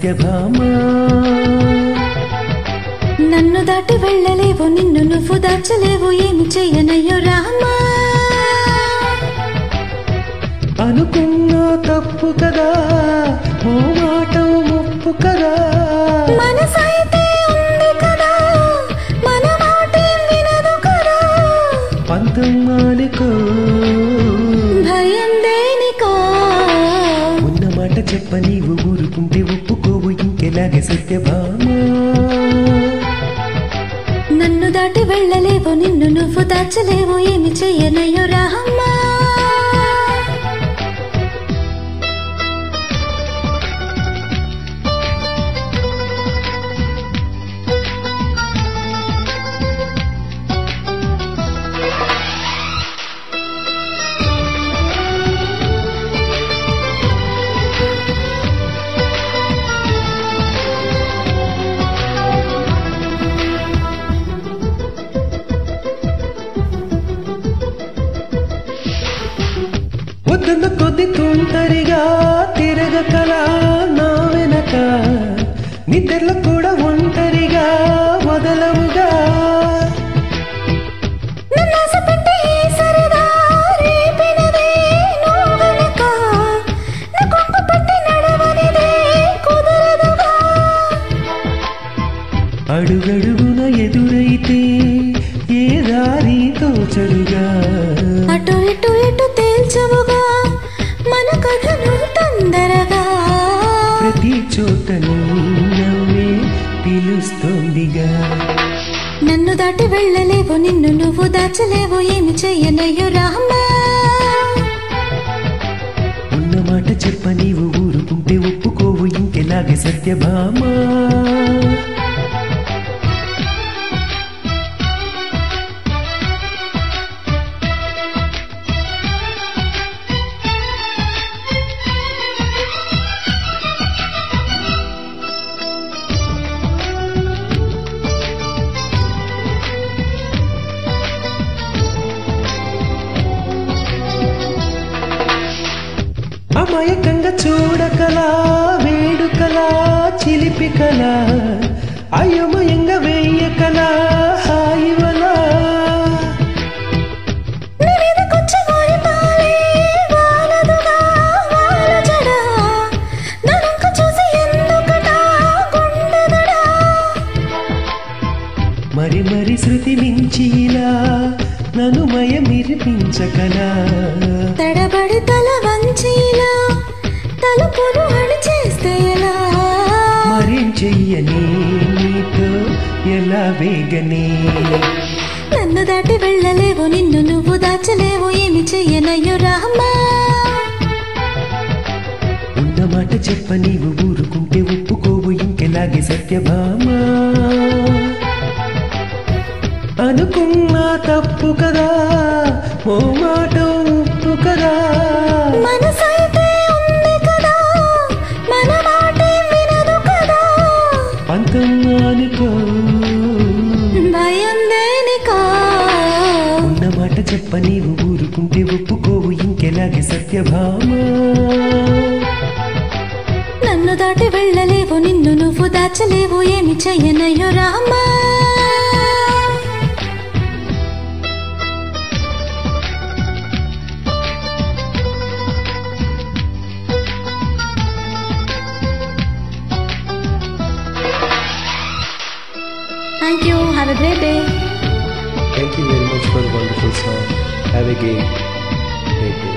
సత్యభామ నన్ను దాటి వెళ్ళలేవు నిన్ను నువ్వు దాచలేవు ఏమి చెయ్యనయ్యో రామా అనుకున్నా తప్పు కదా ఓ మాట ముప్పు కదా మనసైతే ఉంది కదా మన మాటేం వినదు కదా పంతం మానుకో భయం దేనికో ఉన్న మాట చెప్ప నీవు ఊరుకుంటే ఒప్పుకోవు ఇంకెలాగే సత్యభామ నన్ను దాటి వెళ్ళలేవు నిన్ను నువ్వు దాచలేవు ఏమి చెయ్యనయ్యో రామా వద్దన్న కొద్ది తుంటరిగా తిరగకలా నా వెనక నిద్రలో కూడా ఒంటరిగా వదలవుగా నన్ను ఆశపెట్టి సరదా రేపినదే నువ్వు గనుక నా కొంగు పట్టి నడవనిదే కుదరదుగా అడుగడుగున ఎదురైతే ఏ దారి తోచరుగా అటు ఇటు ఇటు తేల్చవుగా మన కథను తొందరగా ప్రతి చోట నీ నవ్వే పిలుస్తోందిగా నన్ను దాటి వెళ్ళలేవు నిన్ను నువ్వు దాచలేవు ఏమి చెయ్యనయ్యో రామా ఉన్న మాట చెప్ప నీవు ఊరుకుంటే ఒప్పుకోవు ఇంకెలాగే సత్యభామా అమాయకంగా చూడకలా వేడుకలా చిలిపికలా అయోమయంగా వేయకలా హాయివలా నీ మీదకొచ్చి వాలిపాలే వాలదుగా వాలజడా నన్నుంక చూసి ఎందుకట గుండెదడా మరి మరి శృతి మించి ఇలా నన్ను మయమిరిపించకలా తడబడి తల వంచిలా తలుపులు అడిచేస్తే ఎలా మరేం చెయ్యని నీతో ఎలా వేగనే నన్ను దాటి వెళ్ళలేవు నిన్ను నువ్వు దాచలేవు ఏమి చెయ్యనయ్యో రామా ఉన్న మాట చెప్ప నీవు ఊరుకుంటే ఒప్పుకోవు ఇంకెలాగే సత్యభామా అనుకున్నా తప్పు కదా ఓ మాట ఉప్పు కదా మనసైతే ఉంది కదా మన మాటే వినదు కదా పంతం అనుకో భయం దేనికో ఉన్న మాట చెప్ప నీవు ఊరుకుంటే ఒప్పుకోవు ఇంకెలాగే సత్యభామా నన్ను దాటి వెళ్ళలేవు నిన్ను నువ్వు దాచలేవు ఏమి చెయ్యనయ్యో Rama thank you have a great day Thank you very much for a wonderful song. Have a great, great day.